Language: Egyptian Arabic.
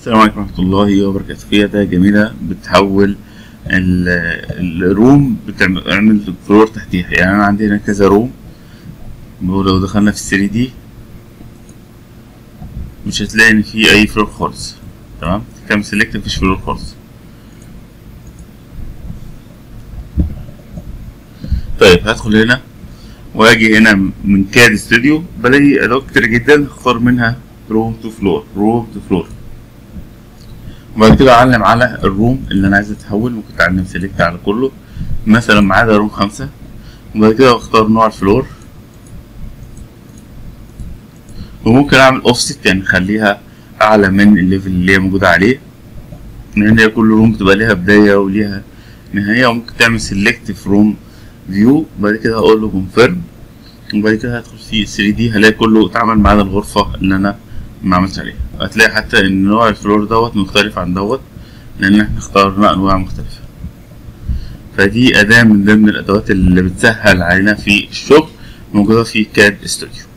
السلام عليكم ورحمة الله وبركاته في أداة جميلة بتحول ال- الروم بتعمل فلور تحتيها يعني أنا عندي هنا كذا روم لو دخلنا في 3 دي مش هتلاقي إن في أي فلور خالص تمام كام سيلكت مفيش فلور خالص طيب هدخل هنا واجي هنا من كاد استوديو بلاقي ادوات كتير جدا اختار منها روم تو فلور روم تو فلور وبعد كده اعلم على الروم اللي انا عايز اتحول ممكن تعلم سيلكت على كله مثلا ما عدا روم خمسة وبعد كده اختار نوع الفلور وممكن اعمل اوفست يعني اخليها اعلى من الليفل اللي هي موجودة عليه لان هي كل روم بتبقى ليها بداية وليها نهاية وممكن تعمل سيلكت في روم فيو بعد كده هقول له كونفيرم وبعد كده هدخل في 3 دي هلاقي كله اتعمل ما عدا الغرفة اللي انا ما عملتش عليها هتلاقي حتى ان نوع الفلور دوت مختلف عن دوت لان احنا اخترنا انواع مختلفة فدي اداة من ضمن الادوات اللي بتسهل علينا في الشغل موجودة في كاد استوديو